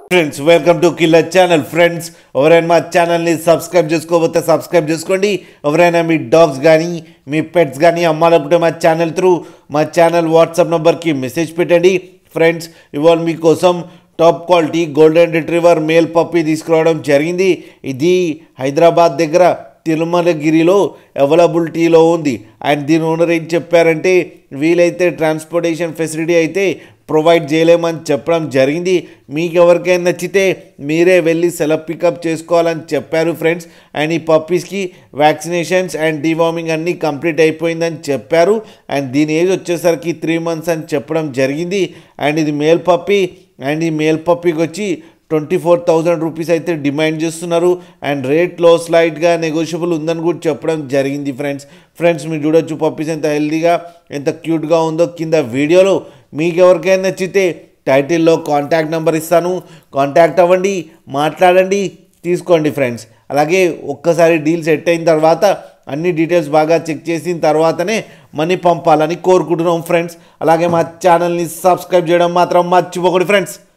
friends welcome to killer channel friends ఎవరైనా మా ఛానల్ని సబ్స్క్రైబ్ చేసుకోకపోతే సబ్స్క్రైబ్ చేసుకోండి ఎవరైనా మీ డాగ్స్ కానీ మీ పెట్స్ కానీ అమ్మాలనుకుంటే మా ఛానల్ త్రూ మా ఛానల్ వాట్సాప్ నెంబర్కి మెసేజ్ పెట్టండి ఫ్రెండ్స్ ఇవాళ మీకోసం top quality golden retriever male puppy తీసుకురావడం జరిగింది ఇది హైదరాబాద్ దగ్గర తిరుమలగిరిలో అవైలబిలిటీలో ఉంది అండ్ దీని ఓనర్ ఏం చెప్పారంటే వీలైతే ట్రాన్స్పోర్టేషన్ ఫెసిలిటీ అయితే ప్రొవైడ్ చేయలేమని చెప్పడం జరిగింది మీకు ఎవరికైనా నచ్చితే మీరే వెళ్ళి సెలవు పికప్ చేసుకోవాలని చెప్పారు ఫ్రెండ్స్ అండ్ ఈ పప్పీస్కి వ్యాక్సినేషన్స్ అండ్ డివార్మింగ్ అన్నీ కంప్లీట్ అయిపోయిందని చెప్పారు అండ్ దీని ఏజ్ వచ్చేసరికి త్రీ మంత్స్ అని చెప్పడం జరిగింది అండ్ ఇది మేల్ పప్పీ అండ్ ఈ మేల్ పప్పీకి వచ్చి ట్వంటీ ఫోర్ థౌజండ్ రూపీస్ అయితే డిమాండ్ చేస్తున్నారు అండ్ రేట్ లో స్లైట్గా నెగోషియబుల్ ఉందని కూడా చెప్పడం జరిగింది ఫ్రెండ్స్ ఫ్రెండ్స్ మీరు చూడొచ్చు పప్పీస్ ఎంత హెల్తీగా ఎంత క్యూట్గా ఉందో కింద వీడియోలో మీకు ఎవరికైనా నచ్చితే టైటిల్లో కాంటాక్ట్ నెంబర్ ఇస్తాను కాంటాక్ట్ అవ్వండి మాట్లాడండి తీసుకోండి ఫ్రెండ్స్ అలాగే ఒక్కసారి డీల్ సెట్ అయిన తర్వాత అన్ని డీటెయిల్స్ బాగా చెక్ చేసిన తర్వాతనే మనీ పంపాలని కోరుకుంటున్నాం ఫ్రెండ్స్ అలాగే మా ఛానల్ని సబ్స్క్రైబ్ చేయడం మాత్రం మర్చిపోకండి ఫ్రెండ్స్